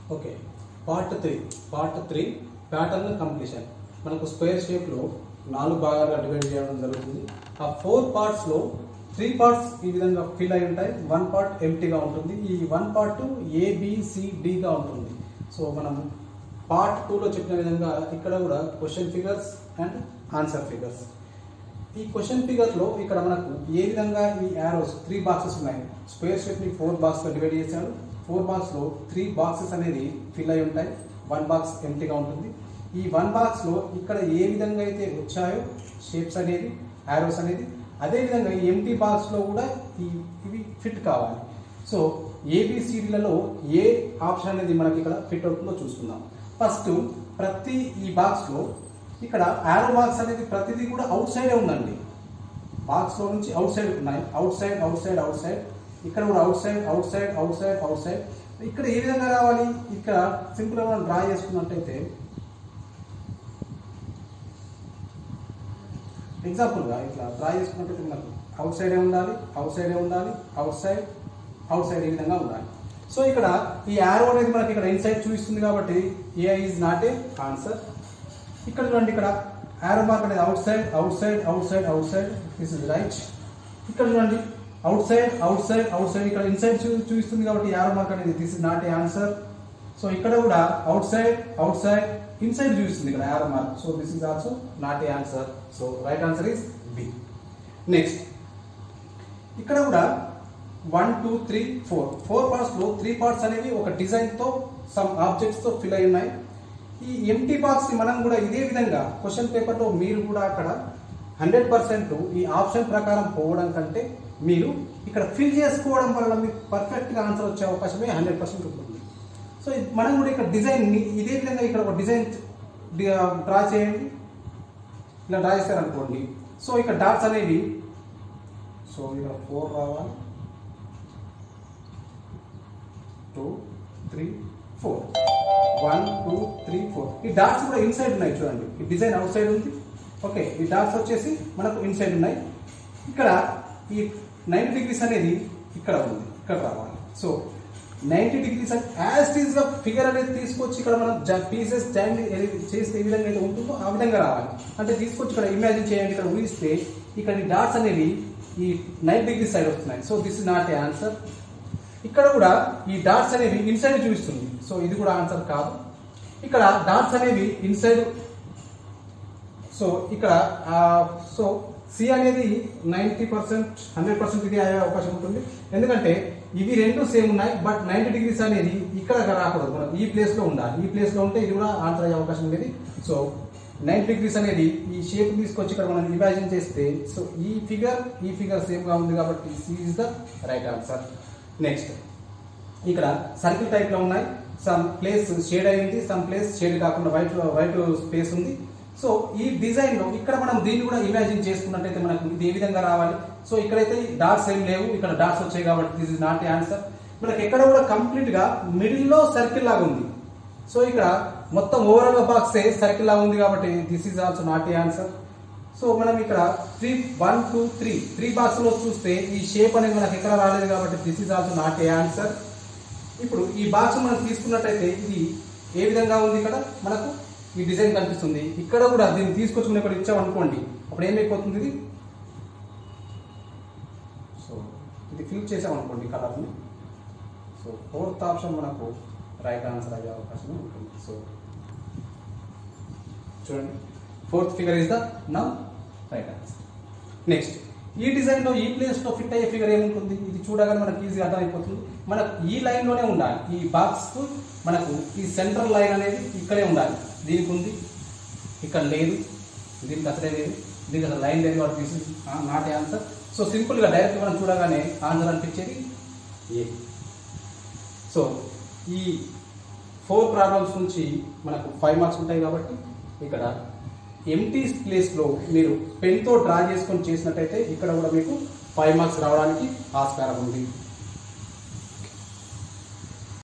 okay part three part three pattern completion మనకు square షేప్లో నాలుగు భాగాలుగా డివైడ్ చేయడం జరుగుతుంది ఆ ఫోర్ పార్ట్స్లో త్రీ పార్ట్స్ ఈ విధంగా ఫిల్ అయి ఉంటాయి వన్ పార్ట్ ఎంటీగా ఉంటుంది ఈ వన్ పార్ట్ ఏబిసిడిగా ఉంటుంది సో మనం పార్ట్ టూలో చెప్పిన విధంగా ఇక్కడ కూడా question figures and answer figures ఈ క్వశ్చన్ ఫిగర్ లో ఇక్కడ మనకు ఏ విధంగా ఈ యారోస్ త్రీ బాక్సెస్ ఉన్నాయి స్క్వేర్ షేప్ ని ఫోర్ బాక్స్ గా డివైడ్ చేశాడు ఫోర్ బాక్స్ లో త్రీ బాక్సెస్ అనేది ఫిల్ అయి ఉంటాయి వన్ బాక్స్ ఎంటీగా ఉంటుంది ఈ వన్ బాక్స్ లో ఇక్కడ ఏ విధంగా అయితే వచ్చాయో షేప్స్ అనేది యారోస్ అనేది అదే విధంగా ఈ ఎంటీ బాక్స్ లో కూడా ఈ ఇవి ఫిట్ కావాలి సో ఏబిసిడిలలో ఏ ఆప్షన్ అనేది మనకి ఇక్కడ ఫిట్ అవుతుందో చూసుకుందాం ఫస్ట్ ప్రతి ఈ బాక్స్ లో ఇక్కడ యారో బాక్స్ అనేది ప్రతిదీ కూడా అవుట్ సైడే ఉందండి బాక్స్ లో నుంచి అవుట్ సైడ్ ఉన్నాయి అవుట్ side out side out side ఇక్కడ కూడా out side out side out side out side ఇక్కడ ఏ విధంగా రావాలి ఇక్కడ సింపుల్ గా మనం డ్రా చేసుకున్నట్టయితే ఎగ్జాంపుల్ గా ఇట్లా డ్రా చేసుకున్నట్టయితే మనకు అవుట్ సైడే ఉండాలి అవుట్ సైడే ఉండాలి అవుట్ సైడ్ అవుట్ సైడ్ ఈ విధంగా ఉండాలి సో ఇక్కడ ఈ యారో అనేది మనకి ఇక్కడ ఇన్సైడ్ చూపిస్తుంది కాబట్టి A is not a answer ఇక్కడ చూడండి ఇక్కడ యారో మార్క్ అనేది out side out side out side out outside this is right ఇక్కడ చూడండి out side out side out side ఇక్కడ ఇన్సైడ్ చూ చూపిస్తుంది కాబట్టి యారో మార్క్ అనేది this is not a answer so ఇక్కడ కూడా out side out outside inside చూపిస్తుంది ఇక్కడ arrow mark so this is also not a answer so right answer is B next ఇక్కడ కూడా one two three four four parts లో three parts అనేవి ఒక design తో సమ్ ఆబ్జెక్ట్స్ తో fill అయి ఉన్నాయి ఈ ఎంటీ బాక్స్ ని మనం కూడా ఇదే విధంగా క్వశ్చన్ పేపర్ లో మీరు కూడా అక్కడ హండ్రెడ్ పర్సెంట్ ఈ ఆప్షన్ ప్రకారం పోవడం కంటే మీరు ఇక్కడ ఫిల్ చేసుకోవడం వల్ల మీకు పర్ఫెక్ట్ గా ఆన్సర్ వచ్చే అవకాశమే హండ్రెడ్ పర్సెంట్ ఉంటుంది సో ఇది మనం కూడా ఇక్కడ డిజైన్ ని ఇదే విధంగా ఇక్కడ ఒక డిజైన్ డ్రా చేయండి ఇలా డ్రా చేశారనుకోండి సో ఇక్కడ డాట్స్ అనేవి సో ఇక్కడ ఫోర్ రావాలి two three four one two three four ఈ డాట్స్ కూడా ఇన్సైడ్ ఉన్నాయి చూడండి ఈ డిజైన్ అవుట్ సైడ్ ఉంది ఓకే ఈ డాట్స్ వచ్చేసి మనకు ఇన్సైడ్ ఉన్నాయి ఇక్కడ ఈ నైన్టీ డిగ్రీస్ అనేది ఇక్కడ ఉంది ఇక్కడ రావాలి సో నైన్టీ డిగ్రీస్ యాజ్ టీజ్ గా ఫిగర్ అనేది తీసుకొచ్చి ఇక్కడ మనం పీసెస్ జాయిన్ చేస్తే ఏ విధంగా అయితే ఉంటుందో ఆ విధంగా రావాలి అంటే తీసుకొచ్చి ఇక్కడ ఇమాజిన్ చేయండి ఇక్కడ ఊహిస్తే ఇక్కడ ఈ డాట్స్ అనేవి ఈ నైన్ డిగ్రీ సైడ్ వస్తున్నాయి so this is not a answer ఇక్కడ కూడా ఈ డాట్స్ అనేవి ఇన్సైడ్ చూపిస్తుంది సో ఇది కూడా ఆన్సర్ కాదు ఇక్కడ డాట్స్ అనేవి ఇన్సైడ్ సో ఇక్కడ సో సి అనేది నైంటీ పర్సెంట్ హండ్రెడ్ పర్సెంట్ ఇది అయ్యే అవకాశం ఉంటుంది ఎందుకంటే ఇవి రెండు సేమ్ ఉన్నాయి బట్ నైంటీ డిగ్రీస్ అనేది ఇక్కడ రాకూడదు మనం ఈ ప్లేస్ లో ఉండాలి ఈ ప్లేస్ లో ఉంటే ఇది కూడా ఆన్సర్ అయ్యే అవకాశం ఉండేది సో నైన్ డిగ్రీస్ అనేది ఈ షేప్ తీసుకొచ్చి ఇక్కడ మనం ఇమాజిన్ చేస్తే సో ఈ ఫిగర్ ఈ ఫిగర్ సేమ్ గా ఉంది కాబట్టి C is the right answer next ఇక్కడ సర్కిల్ టైప్ లో ఉన్నాయి సమ్ ప్లేస్ షేడ్ అయింది సమ్ ప్లేస్ షేడ్ కాకుండా వైట్ వైట్ స్పేస్ ఉంది సో ఈ డిజైన్ లో ఇక్కడ మనం దీన్ని కూడా ఇమాజిన్ చేసుకున్నట్టయితే మనకు ఇది ఏ విధంగా రావాలి సో ఇక్కడైతే డాట్స్ ఏం లేవు ఇక్కడ డాట్స్ వచ్చాయి కాబట్టి దిస్ ఇస్ నాట్ ఆన్సర్ మనకి ఎక్కడ కూడా కంప్లీట్ గా మిడిల్ లో సర్కిల్ లాగా ఉంది సో ఇక్కడ మొత్తం ఓవరాల్ గా బాక్స్ సర్కిల్ లాగా ఉంది కాబట్టి this is also not a answer so మనం ఇక్కడ three one two three three box లో చూస్తే ఈ షేప్ అనేది మనకి ఎక్కడ రాలేదు కాబట్టి this is also not a answer ఇప్పుడు ఈ బాక్స్ మనం తీసుకున్నట్టయితే ఇది ఏ విధంగా ఉంది ఇక్కడ మనకు ఈ డిజైన్ కనిపిస్తుంది ఇక్కడ కూడా దీన్ని తీసుకొచ్చుకుని ఇక్కడ ఇచ్చామనుకోండి అప్పుడు ఏమైపోతుంది ఇది సో ఇది ఫిల్ చేసామనుకోండి కలర్ని సో ఫోర్త్ ఆప్షన్ మనకు రైట్ ఆన్సర్ అయ్యే అవకాశం ఉంటుంది సో చూడండి fourth figure is the now right answer next ఈ డిజైన్ లో ఈ ప్లేస్ లో ఫిట్ అయ్యే ఫిగర్ ఏముంటుంది ఇది చూడగానే మనకి ఈజీగా అర్థమైపోతుంది మనకు ఈ లైన్ లోనే ఉండాలి ఈ బాక్స్ కు మనకు ఈ సెంట్రల్ లైన్ అనేది ఇక్కడే ఉండాలి దీనికి ఉంది ఇక్కడ లేదు దీనికి అసలే లేదు దీనికి అసలు లైన్ లేదు వాటి తీసి నాట్ ఆన్సర్ సో సింపుల్ గా డైరెక్ట్ మనం చూడగానే ఆన్సర్ అనిపించేది ఏ సో ఈ ఫోర్ ప్రాబ్లమ్స్ నుంచి మనకు ఫైవ్ మార్క్స్ ఉంటాయి కాబట్టి ఇక్కడ ఎంటీ ప్లేస్లో మీరు పెన్తో డ్రా చేసుకొని చేసినట్టయితే ఇక్కడ కూడా మీకు ఫైవ్ మార్క్స్ రావడానికి ఆస్కారం ఉంది